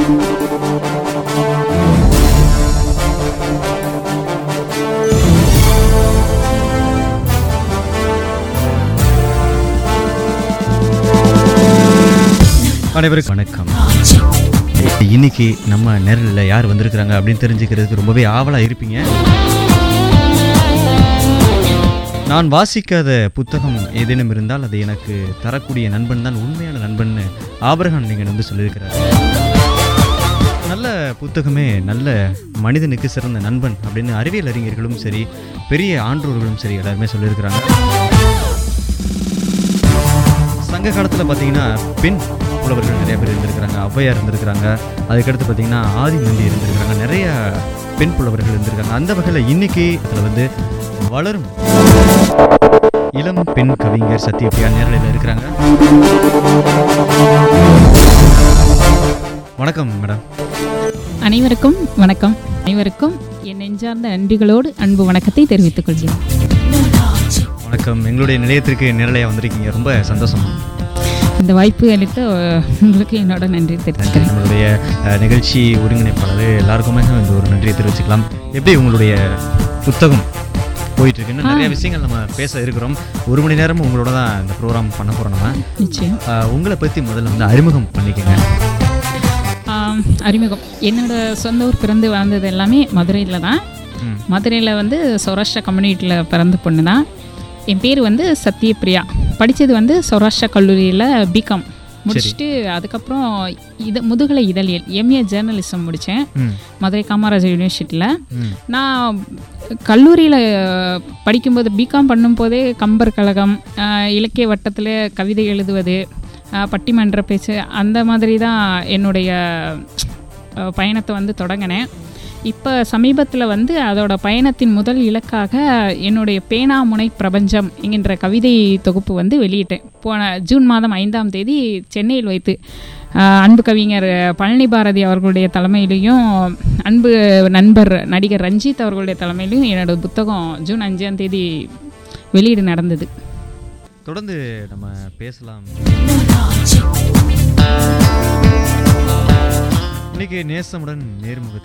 அனைவருக்கும் வணக்கம் இன்னைக்கு நம்ம நேரில் யார் வந்திருக்கிறாங்க அப்படின்னு தெரிஞ்சுக்கிறதுக்கு ரொம்பவே ஆவலாக இருப்பீங்க நான் வாசிக்காத புத்தகம் ஏதேனும் இருந்தால் அது எனக்கு தரக்கூடிய நண்பன் தான் உண்மையான நண்பன்னு ஆபரகான் நீங்கள் வந்து சொல்லியிருக்கிறார் நல்ல புத்தகமே நல்ல மனிதனுக்கு சிறந்த நண்பன் அப்படின்னு அறிவியல் அறிஞர்களும் சரி பெரிய ஆன்றோர்களும் சரி எல்லாருமே சொல்லியிருக்கிறாங்க சங்க காலத்தில் பார்த்தீங்கன்னா பெண் புலவர்கள் நிறைய பேர் இருந்திருக்கிறாங்க ஔவையார் இருந்திருக்கிறாங்க அதுக்கடுத்து பார்த்தீங்கன்னா ஆதிநந்தி இருந்திருக்கிறாங்க நிறைய பெண் புலவர்கள் இருந்திருக்காங்க அந்த வகையில் இன்னைக்கு அதில் வந்து வளரும் இளம் பெண் கவிஞர் சத்யபிரியா நேரலையில் இருக்கிறாங்க வணக்கம் மேடம் அனைவருக்கும் வணக்கம் அனைவருக்கும் என் நெஞ்சார்ந்த நன்றிகளோடு அன்பு வணக்கத்தை தெரிவித்துக் கொள்கிறேன் வணக்கம் எங்களுடைய நிலையத்திற்கு நேரலையாக வந்திருக்கீங்க ரொம்ப சந்தோஷம் இந்த வாய்ப்பு அளித்த அஹ், உங்களுக்கு என்னோட நன்றி தெரிவித்துக்கிறேன் நம்மளுடைய அஹ், நிகழ்ச்சி ஒருங்கிணைப்பாளர் எல்லாருக்குமே இந்த ஒரு நன்றியை தெரிவிச்சுக்கலாம் எப்படி உங்களுடைய புத்தகம் போயிட்டு இருக்கு இன்னும் நிறைய விஷயங்கள் நம்ம பேச இருக்கிறோம் ஒரு மணி நேரமும் உங்களோட தான் இந்த ப்ரோக்ராம் பண்ண போறோம் நம்ம நிச்சயம் அஹ், உங்களை பற்றி முதல்ல வந்து அறிமுகம் பண்ணிக்கங்க ஆம், அறிமுகம் என்னோட சொந்த ஊர் பிறந்து வளர்ந்தது எல்லாமே மதுரையில் தான் ம். மதுரையில் வந்து சௌராஷ்டிரா கம்யூனிட்டியில் பிறந்த பொண்ணு தான் என் பேர் வந்து சத்யபிரியா படித்தது வந்து சௌராஷ்டிரா கல்லூரியில் பிகாம் முடிச்சுட்டு அதுக்கப்புறம் இது முதுகலை இதழியல் எம்ஏ ஜேர்னலிசம் முடித்தேன் ம் மதுரை காமராஜர் யூனிவர்சிட்டியில் ம் நான் கல்லூரியில் படிக்கும்போது பிகாம் பண்ணும்போதே கம்பர் கழகம் அஹ், இலக்கிய வட்டத்தில் கவிதை எழுதுவது அஹ், பட்டிமன்ற பேச்சு அந்த மாதிரி தான் என்னுடைய அஹ், பயணத்தை வந்து தொடங்கினேன் இப்போ சமீபத்தில் வந்து அதோட பயணத்தின் முதல் இலக்காக என்னுடைய பேனாமுனை பிரபஞ்சம் என்கின்ற கவிதை தொகுப்பு வந்து வெளியிட்டேன் போன ஜூன் மாதம் ஐந்தாம் தேதி சென்னையில் வைத்து ஆஹ் அன்பு கவிஞர் பழனி பாரதி அவர்களுடைய தலைமையிலையும் அன்பு நண்பர் நடிகர் ரஞ்சித் அவர்களுடைய தலைமையிலையும் என்னோட புத்தகம் ஜூன் அஞ்சாம் தேதி வெளியீடு நடந்தது தொடர்ந்து நம்ம பேசலாம் இன்னைக்கு நேசமுடன் நேர்முகத்தில்